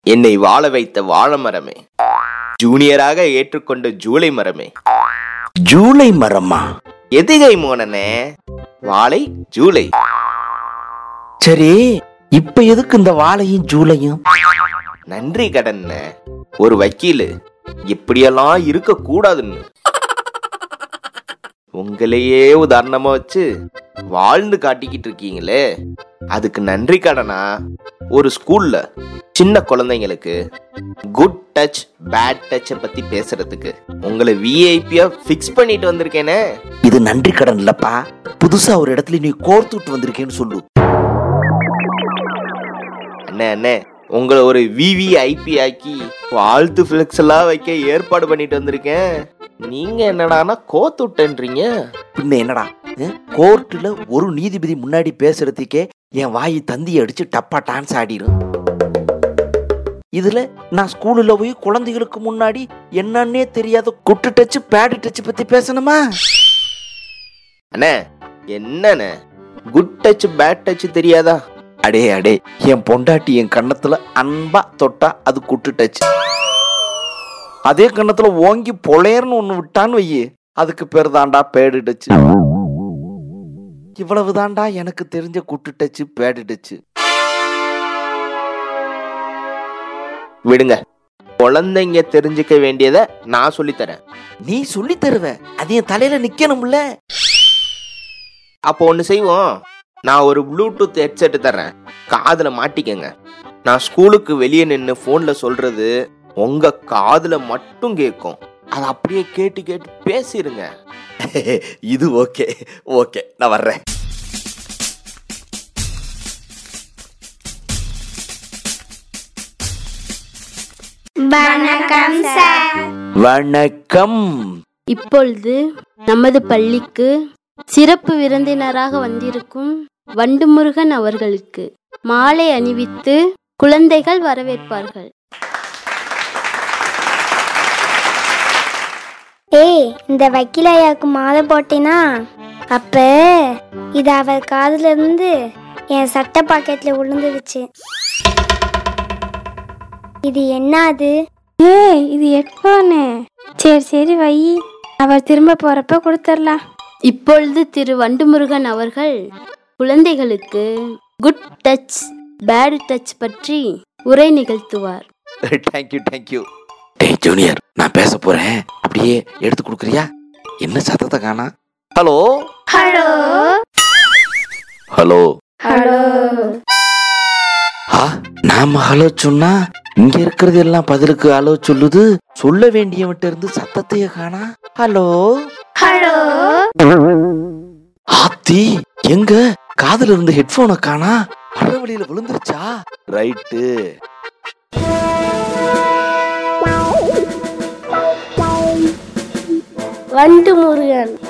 என்னை வாழ வைத்த வாழ மரமே ஜூனியராக ஏற்றுக்கொண்ட ஜூலை மரமே ஜூலை மரமா எதுகை மோனனே வாழை ஜூலை சரி இப்ப எதுக்கு இந்த வாழையும் ஜூலையும் நன்றி கடன்ன ஒரு வக்கீலு இப்படியெல்லாம் இருக்க கூடாதுன்னு உங்களையே உதாரணமா வச்சு வாழ்ந்து காட்டிக்கிட்டு இருக்கீங்களே அதுக்கு நன்றி கடனா ஒரு ஸ்கூல்ல சின்ன குழந்தைங்களுக்கு குட் டச் பேட் டச்சை பத்தி பேசுறதுக்கு உங்களை விஐபியா ஃபிக்ஸ் பண்ணிட்டு வந்திருக்கேனே இது நன்றி கடன் இல்லப்பா புதுசா ஒரு இடத்துல நீ கோர்த்து விட்டு வந்திருக்கேன்னு சொல்லு அண்ணே அண்ணே உங்களை ஒரு விவிஐபி ஆக்கி வாழ்த்து ஃபிளெக்ஸ் எல்லாம் வைக்க ஏற்பாடு பண்ணிட்டு வந்திருக்கேன் நீங்க என்னடானா கோத்து விட்டேன்றீங்க பின்ன என்னடா கோர்ட்டுல ஒரு நீதிபதி முன்னாடி பேசுறதுக்கே என் வாய் தந்தி அடிச்சு டப்பா டான்ஸ் ஆடிரும் இதுல நான் ஸ்கூல்ல போய் குழந்தைகளுக்கு முன்னாடி என்னன்னே தெரியாத குட்டு டச் பேடு டச் பத்தி பேசணுமா அண்ணே என்னண்ணே குட் டச் பேட் டச் தெரியாதா அடே அடே என் பொண்டாட்டி என் கன்னத்துல அன்பா தொட்டா அது குட்டு டச் அதே கன்னத்துல ஓங்கி பொழையர்னு ஒண்ணு விட்டான்னு வையே அதுக்கு பேர் தாண்டா பேடு டச் இவ்வளவு தாண்டா எனக்கு தெரிஞ்ச குட்டு டச் பேடு டச் விடுங்க குழந்தைங்க தெரிஞ்சுக்க வேண்டியதை நான் சொல்லித்தரேன் நீ சொல்லி தருவ அது என் தலையில நிக்கணும்ல அப்போ ஒன்று செய்வோம் நான் ஒரு ப்ளூடூத் ஹெட்செட் தர்றேன் காதில் மாட்டிக்கங்க நான் ஸ்கூலுக்கு வெளியே நின்று ஃபோனில் சொல்றது உங்க காதுல மட்டும் கேட்கும் அதை அப்படியே கேட்டு கேட்டு பேசிருங்க இது ஓகே ஓகே நான் வர்றேன் வணக்கம் சார் வணக்கம் இப்பொழுது நமது பள்ளிக்கு சிறப்பு விருந்தினராக வந்திருக்கும் வண்டுமுருகன் அவர்களுக்கு மாலை அணிவித்து குழந்தைகள் வரவேற்பார்கள் ஏய் இந்த வக்கீலையாக்கு மாலை போட்டேனா அப்ப இது அவர் காதுல இருந்து என் சட்டை பாக்கெட்ல விழுந்துடுச்சு இது என்னது ஏய் இது ஹெட்ஃபோனு சரி சரி வை அவர் திரும்ப போறப்ப கொடுத்துடலாம் இப்பொழுது திரு வண்டுமுருகன் அவர்கள் குழந்தைகளுக்கு குட் டச் பேட் டச் பற்றி உரை நிகழ்த்துவார் தேங்க்யூ தேங்க்யூ டேய் ஜூனியர் நான் பேச போறேன் அப்படியே எடுத்து கொடுக்குறியா என்ன சத்தத்தை காணா ஹலோ ஹலோ ஹலோ ஹலோ ஆ நாம ஹலோ சொன்னா இங்க இருக்கிறது எல்லாம் பதிலுக்கு ஹலோ சொல்லுது சொல்ல வேண்டியவன்ட்ட இருந்து சத்தத்தையே காணா ஹலோ ஹலோ ஆத்தி எங்க காதுல இருந்து ஹெட்போனை காணா வர வழியில விழுந்துருச்சா ரைட்டு வண்டு முருகன்